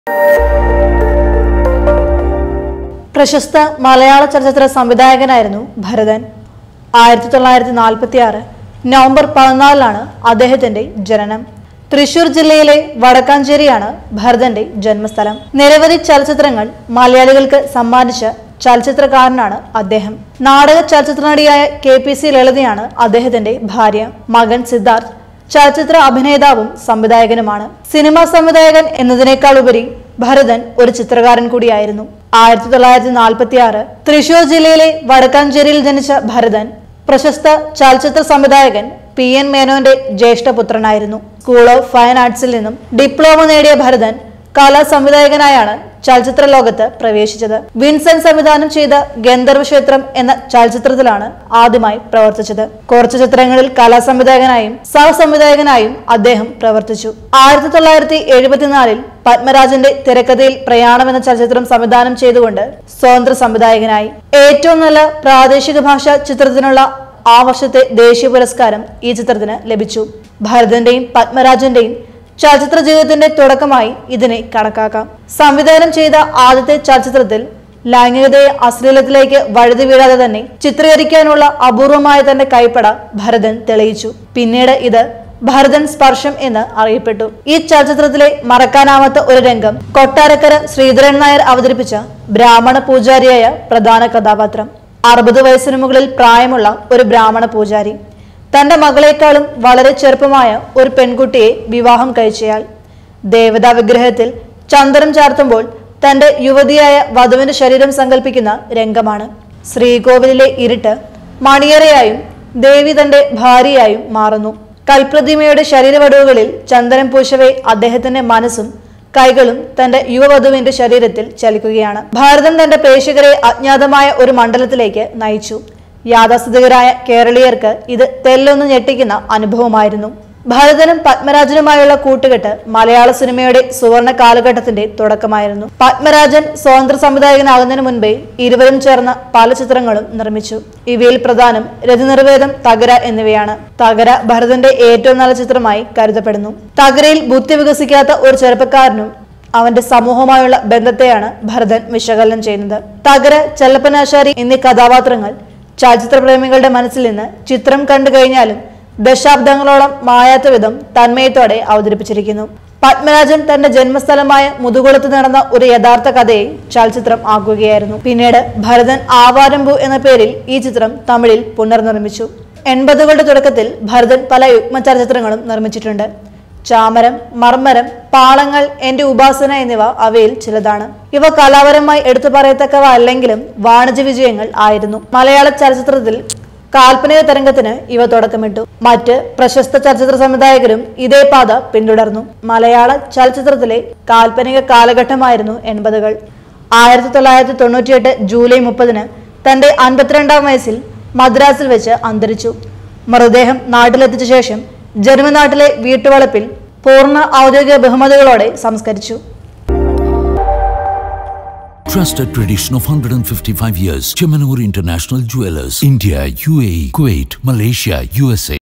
പ്രശസ്ത മലയാള ചലച്ചിത്ര സംവിധായകനായിരുന്നു ഭരതൻ ആയിരത്തി തൊള്ളായിരത്തി നാൽപ്പത്തി ആറ് നവംബർ പതിനാലിലാണ് അദ്ദേഹത്തിന്റെ ജനനം തൃശൂർ ജില്ലയിലെ വടക്കാഞ്ചേരിയാണ് ഭരതന്റെ ജന്മസ്ഥലം നിരവധി ചലച്ചിത്രങ്ങൾ മലയാളികൾക്ക് സമ്മാനിച്ച ചലച്ചിത്രകാരനാണ് അദ്ദേഹം നാടക ചലച്ചിത്ര നടിയായ കെ പി സി ലളിതയാണ് അദ്ദേഹത്തിന്റെ ഭാര്യ മകൻ സിദ്ധാർത്ഥ് ചലച്ചിത്ര അഭിനേതാവും സംവിധായകനുമാണ് സിനിമാ സംവിധായകൻ എന്നതിനേക്കാൾ ഉപരി ഭരതൻ ഒരു ചിത്രകാരൻ കൂടിയായിരുന്നു ആയിരത്തി തൊള്ളായിരത്തി നാൽപ്പത്തി ആറ് തൃശൂർ ജില്ലയിലെ വടക്കാഞ്ചേരിയിൽ ജനിച്ച ഭരതൻ പ്രശസ്ത ചലച്ചിത്ര സംവിധായകൻ പി എൻ മേനോന്റെ ജ്യേഷ്ഠപുത്രനായിരുന്നു സ്കൂൾ ഓഫ് ഫൈൻ ആർട്സിൽ നിന്നും ഡിപ്ലോമ നേടിയ ഭരതൻ കലാ സംവിധായകനായാണ് ചലച്ചിത്ര ലോകത്ത് പ്രവേശിച്ചത് വിൻസെന്റ് സംവിധാനം ചെയ്ത ഗന്ധർവ ക്ഷേത്രം എന്ന ചലച്ചിത്രത്തിലാണ് ആദ്യമായി പ്രവർത്തിച്ചത് കുറച്ചു ചിത്രങ്ങളിൽ കലാ സംവിധായകനായും സഹസംവിധായകനായും അദ്ദേഹം പ്രവർത്തിച്ചു ആയിരത്തി തൊള്ളായിരത്തി എഴുപത്തിനാലിൽ പത്മരാജന്റെ തിരക്കഥയിൽ പ്രയാണം എന്ന ചലച്ചിത്രം സംവിധാനം ചെയ്തുകൊണ്ട് സ്വതന്ത്ര സംവിധായകനായി ഏറ്റവും നല്ല പ്രാദേശിക ഭാഷാ ചിത്രത്തിനുള്ള ആ വർഷത്തെ ദേശീയ പുരസ്കാരം ഈ ചിത്രത്തിന് ലഭിച്ചു ഭരതന്റെയും പത്മരാജന്റെയും ചലച്ചിത്ര ജീവിതത്തിന്റെ തുടക്കമായി ഇതിനെ കണക്കാക്കാം സംവിധാനം ചെയ്ത ആദ്യത്തെ ചലച്ചിത്രത്തിൽ ലൈംഗികതയെ അശ്ലീലത്തിലേക്ക് വഴുതി വീഴാതെ തന്നെ ചിത്രീകരിക്കാനുള്ള അപൂർവമായ തന്റെ കൈപ്പട ഭരതൻ തെളിയിച്ചു പിന്നീട് ഇത് ഭരതൻ സ്പർശം എന്ന് അറിയപ്പെട്ടു ഈ ചലച്ചിത്രത്തിലെ മറക്കാനാവാത്ത ഒരു രംഗം കൊട്ടാരക്കര ശ്രീധരൻ നായർ അവതരിപ്പിച്ച ബ്രാഹ്മണ പൂജാരിയായ പ്രധാന കഥാപാത്രം അറുപത് വയസ്സിന് മുകളിൽ പ്രായമുള്ള ഒരു ബ്രാഹ്മണ പൂജാരി തന്റെ മകളെക്കാളും വളരെ ചെറുപ്പമായ ഒരു പെൺകുട്ടിയെ വിവാഹം കഴിച്ചയാൾ ദേവതാ വിഗ്രഹത്തിൽ ചന്ദനം ചാർത്തുമ്പോൾ തന്റെ യുവതിയായ വധുവിന്റെ ശരീരം സങ്കല്പിക്കുന്ന രംഗമാണ് ശ്രീകോവിലിലെ ഇരുട്ട് മണിയറയായും ദേവി തന്റെ ഭാര്യയായും മാറുന്നു കൽപ്രതിമയുടെ ശരീരവടുവുകളിൽ ചന്ദനം പൂശവെ അദ്ദേഹത്തിന്റെ മനസ്സും കൈകളും തന്റെ യുവവധുവിന്റെ ശരീരത്തിൽ ചലിക്കുകയാണ് ഭാരതൻ തന്റെ പ്രേക്ഷകരെ അജ്ഞാതമായ ഒരു മണ്ഡലത്തിലേക്ക് നയിച്ചു യാഥാസ്ഥിതികരായ കേരളീയർക്ക് ഇത് തെല്ലൊന്ന് ഞെട്ടിക്കുന്ന അനുഭവമായിരുന്നു ഭരതനും പത്മരാജനുമായുള്ള കൂട്ടുകെട്ട് മലയാള സിനിമയുടെ സുവർണ കാലഘട്ടത്തിന്റെ തുടക്കമായിരുന്നു പത്മരാജൻ സ്വതന്ത്ര സംവിധായകനാകുന്നതിന് മുൻപേ ഇരുവരും ചേർന്ന് പല ചിത്രങ്ങളും നിർമ്മിച്ചു ഇവയിൽ പ്രധാനം രതിനിർവേദം തകര എന്നിവയാണ് തകര ഭരതന്റെ ഏറ്റവും നല്ല ചിത്രമായി കരുതപ്പെടുന്നു തകരയിൽ ബുദ്ധി വികസിക്കാത്ത ഒരു ചെറുപ്പക്കാരനും അവന്റെ സമൂഹവുമായുള്ള ബന്ധത്തെയാണ് ഭരതൻ വിശകലനം ചെയ്യുന്നത് തകര ചെല്ലപ്പനാശാരി എന്നീ കഥാപാത്രങ്ങൾ ചലച്ചിത്ര പ്രേമികളുടെ മനസ്സിൽ നിന്ന് ചിത്രം കണ്ടു കഴിഞ്ഞാലും ദശാബ്ദങ്ങളോളം മായാത്ത വിധം തന്മയത്തോടെ അവതരിപ്പിച്ചിരിക്കുന്നു പത്മരാജൻ തന്റെ ജന്മസ്ഥലമായ മുതുകുളത്ത് നടന്ന ഒരു യഥാർത്ഥ കഥയെ ചലച്ചിത്രം ആക്കുകയായിരുന്നു പിന്നീട് ഭരതൻ ആവാരംഭു എന്ന പേരിൽ ഈ ചിത്രം തമിഴിൽ പുനർനിർമ്മിച്ചു എൺപതുകളുടെ തുടക്കത്തിൽ ഭരതൻ പല യുഗ്മ ചലച്ചിത്രങ്ങളും നിർമ്മിച്ചിട്ടുണ്ട് ചാമരം മർമ്മരം പാളങ്ങൾ എന്റെ ഉപാസന എന്നിവ അവയിൽ ചിലതാണ് ഇവ കലാപരമായി എടുത്തു പറയത്തക്കവ അല്ലെങ്കിലും വാണിജ്യ വിജയങ്ങൾ ആയിരുന്നു മലയാള ചലച്ചിത്രത്തിൽ കാൽപ്പനിക തരംഗത്തിന് ഇവ തുടക്കമിട്ടു മറ്റ് പ്രശസ്ത ചലച്ചിത്ര സംവിധായകരും ഇതേ പാത പിന്തുടർന്നു മലയാള ചലച്ചിത്രത്തിലെ കാൽപ്പനിക കാലഘട്ടമായിരുന്നു എൺപതുകൾ ആയിരത്തി തൊള്ളായിരത്തി തൊണ്ണൂറ്റിയെട്ട് ജൂലൈ മുപ്പതിന് തന്റെ അൻപത്തിരണ്ടാം വയസ്സിൽ മദ്രാസിൽ വെച്ച് അന്തരിച്ചു മൃതദേഹം നാട്ടിലെത്തിച്ച ശേഷം ജന്മനാട്ടിലെ വീട്ടുവളപ്പിൽ പൂർണ്ണ ഔദ്യോഗിക ബഹുമതികളോടെ സംസ്കരിച്ചു Trusted tradition of 155 years. Chemanur International Jewelers. India, UAE, Kuwait, Malaysia, USA.